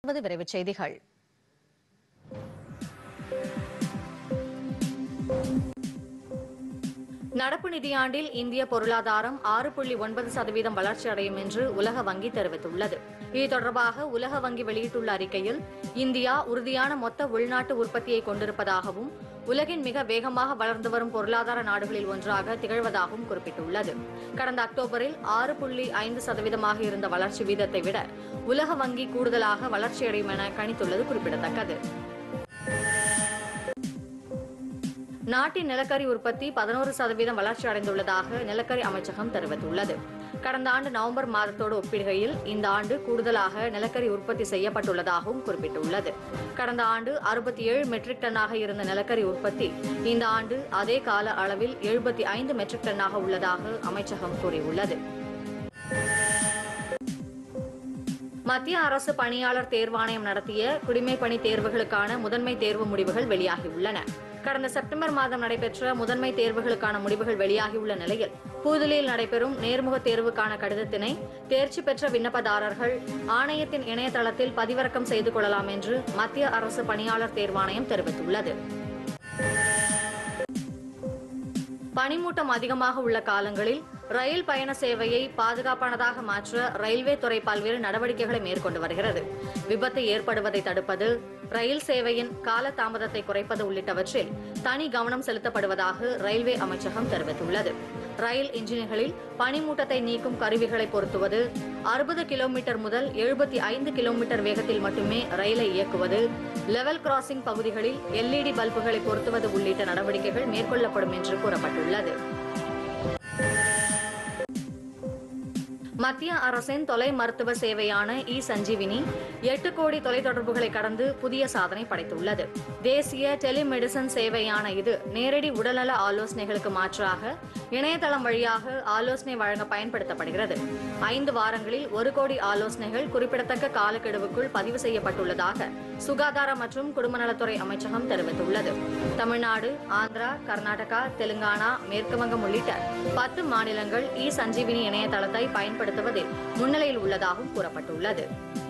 வது விரைவுச் செய்திகள் நடப்பு நிதியாண்டில் இந்திய பொருளாதாரம் ஆறு புள்ளி ஒன்பது சதவீதம் வளர்ச்சி அடையும் என்று உலக வங்கி தெரிவித்துள்ளது இது தொடர்பாக உலக வங்கி வெளியிட்டுள்ள அறிக்கையில் இந்தியா உறுதியான மொத்த உள்நாட்டு உற்பத்தியை கொண்டிருப்பதாகவும் உலகின் மிக வேகமாக வளர்ந்து வரும் பொருளாதார நாடுகளில் ஒன்றாக திகழ்வதாகவும் குறிப்பிட்டுள்ளது கடந்த அக்டோபரில் ஆறு புள்ளி ஐந்து சதவீதமாக இருந்த வளர்ச்சி வீதத்தை விட உலக வங்கி கூடுதலாக வளர்ச்சியடையும் என கணித்துள்ளது குறிப்பிடத்தக்கது நாட்டின் நிலக்கரி உற்பத்தி பதினோரு சதவீதம் வளர்ச்சி அடைந்துள்ளதாக நிலக்கரி அமைச்சகம் தெரிவித்துள்ளது கடந்த ஆண்டு நவம்பர் மாதத்தோடு ஒப்பிடுகையில் இந்த ஆண்டு கூடுதலாக நிலக்கரி உற்பத்தி செய்யப்பட்டுள்ளதாகவும் குறிப்பிட்டுள்ளது கடந்த ஆண்டு அறுபத்தி ஏழு மெட்ரிக் டன்னாக இருந்த நிலக்கரி உற்பத்தி இந்த ஆண்டு அதே கால அளவில் எழுபத்தி ஐந்து மெட்ரிக் டன்னாக உள்ளதாக அமைச்சகம் கூறியுள்ளது மத்திய அரசு பணியாளர் தேர்வாணையம் நடத்திய குடிமைப் பணி தேர்வுகளுக்கான முதன்மை தேர்வு முடிவுகள் வெளியாகியுள்ளன கடந்த செப்டம்பர் மாதம் நடைபெற்ற முதன்மை தேர்வுகளுக்கான முடிவுகள் வெளியாகியுள்ள நிலையில் புதுதில்லியில் நடைபெறும் நேர்முக தேர்வுக்கான கடிதத்தினை தேர்ச்சி பெற்ற விண்ணப்பதாரர்கள் ஆணையத்தின் இணையதளத்தில் பதிவிறக்கம் செய்து கொள்ளலாம் என்று மத்திய அரசு பணியாளர் தேர்வாணையம் தெரிவித்துள்ளது பனிமூட்டம் அதிகமாக உள்ள காலங்களில் ரயில் பயண சேவையை பாதுகாப்பானதாக மாற்ற ரயில்வே துறை பல்வேறு நடவடிக்கைகளை மேற்கொண்டு வருகிறது விபத்து ஏற்படுவதை தடுப்பது ரயில் சேவையின் கால தாமதத்தை குறைப்பது உள்ளிட்டவற்றில் தனி கவனம் செலுத்தப்படுவதாக ரயில்வே அமைச்சகம் தெரிவித்துள்ளது ரயில் இன்ஜின்களில் பனிமூட்டத்தை நீக்கும் கருவிகளை பொருத்துவது அறுபது கிலோமீட்டர் முதல் எழுபத்தி ஐந்து கிலோமீட்டர் வேகத்தில் மட்டுமே ரயிலை இயக்குவது லெவல் கிராசிங் பகுதிகளில் எல்இடி பல்புகளை பொருத்துவது உள்ளிட்ட நடவடிக்கைகள் மேற்கொள்ளப்படும் என்று கூறப்பட்டுள்ளது மத்திய அரசின் தொலை மருத்துவ சேவையான இ சஞ்சீவினி எட்டு கோடி தொலைத்தொடர்புகளை கடந்து புதிய சாதனை படைத்துள்ளது தேசிய டெலிமெடிசன் சேவையான இது நேரடி உடல்நல ஆலோசனைகளுக்கு மாற்றாக இணையதளம் வழியாக ஆலோசனை வழங்க பயன்படுத்தப்படுகிறது ஐந்து வாரங்களில் ஒரு கோடி ஆலோசனைகள் குறிப்பிடத்தக்க காலக்கெடுவுக்குள் பதிவு செய்யப்பட்டுள்ளதாக சுகாதார மற்றும் குடும்பநலத்துறை அமைச்சகம் தெரிவித்துள்ளது தமிழ்நாடு ஆந்திரா கர்நாடகா தெலுங்கானா மேற்குவங்கம் உள்ளிட்ட பத்து மாநிலங்கள் இ சஞ்சீவினி இணையதளத்தை பயன்படுத்துவதில் முன்னிலையில் உள்ளதாகவும் கூறப்பட்டுள்ளது